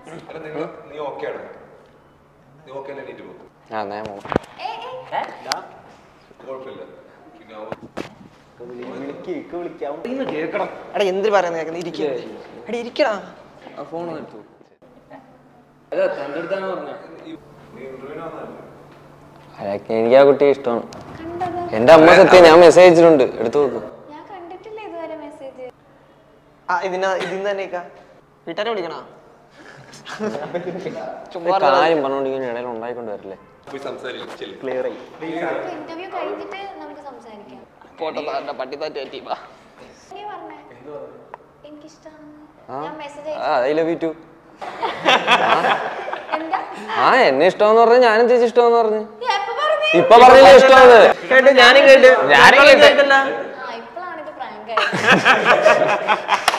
അല്ല നിങ്ങൾ നീ ഓക്കെ ആണ് നീ ഓക്കെ അല്ലേ നീറ്റ് പോകും ആ ഞാൻ പോണം ഏ, ഏ. കുഴപ്പമില്ല പിന്നെ അവൻ എടാ എന്തിനു പറയുന്നത് കേൾക്കുന്നത് ഇരിക്കുക എടാ ഇരിക്കടാ ആ ഫോൺ എടുത്തു അല്ല തൻ്റെ അടുത്താണ് പറഞ്ഞത് നീ ഇന്റർവ്യൂവിന് വന്നതല്ലേ അതൊക്കെ എനിക്ക് ആ കുട്ടിയെ ഇഷ്ടമാണ് കണ്ടത് എന്റെ അമ്മ സത്യം ഞാൻ മെസ്സേജ് അയച്ചിട്ടുണ്ട് എടുത്തു നോക്ക് ഞാൻ കണ്ടിട്ടില്ല ഇതുവരെ മെസ്സേജ് ആ ഇതിന ഇതിന്ന് തന്നെ വീട്ടുകാരെ വിളിക്കണോ കാര്യം പറഞ്ഞോണ്ടിരിക്കുന്ന ഇടയിൽ ഉണ്ടായിക്കൊണ്ട് വരില്ലേ പോയി സംസാരിക്കും ചെല്ലു ക്ലിയർ ആയി ഇന്റർവ്യൂ കഴിഞ്ഞിട്ട് നമുക്ക് സംസാരിക്കാം പോട്ടെ പട്ടി താറ്റി പറ്റി വാ നീ പറഞ്ഞേ എനിക്കിഷ്ടമാണെന്ന് ആ ഞാൻ മെസ്സേജ് ആ ഐ ലവ് യു ടു എന്താ ആ എന്നെ ഇഷ്ടമെന്ന് പറഞ്ഞു ഞാനും ചേച്ചി ഇഷ്ടമെന്ന് പറഞ്ഞു നീ എപ്പോ പറഞ്ഞു ഇപ്പൊ പറഞ്ഞില്ലേ ഇഷ്ടമെന്ന് കേട്ട് ഞാനും കേട്ട് ഞാനും കേട്ട്. കേട്ടല്ല ആ ഇപ്പോഴാണ് ഇത് പ്രാങ്ക്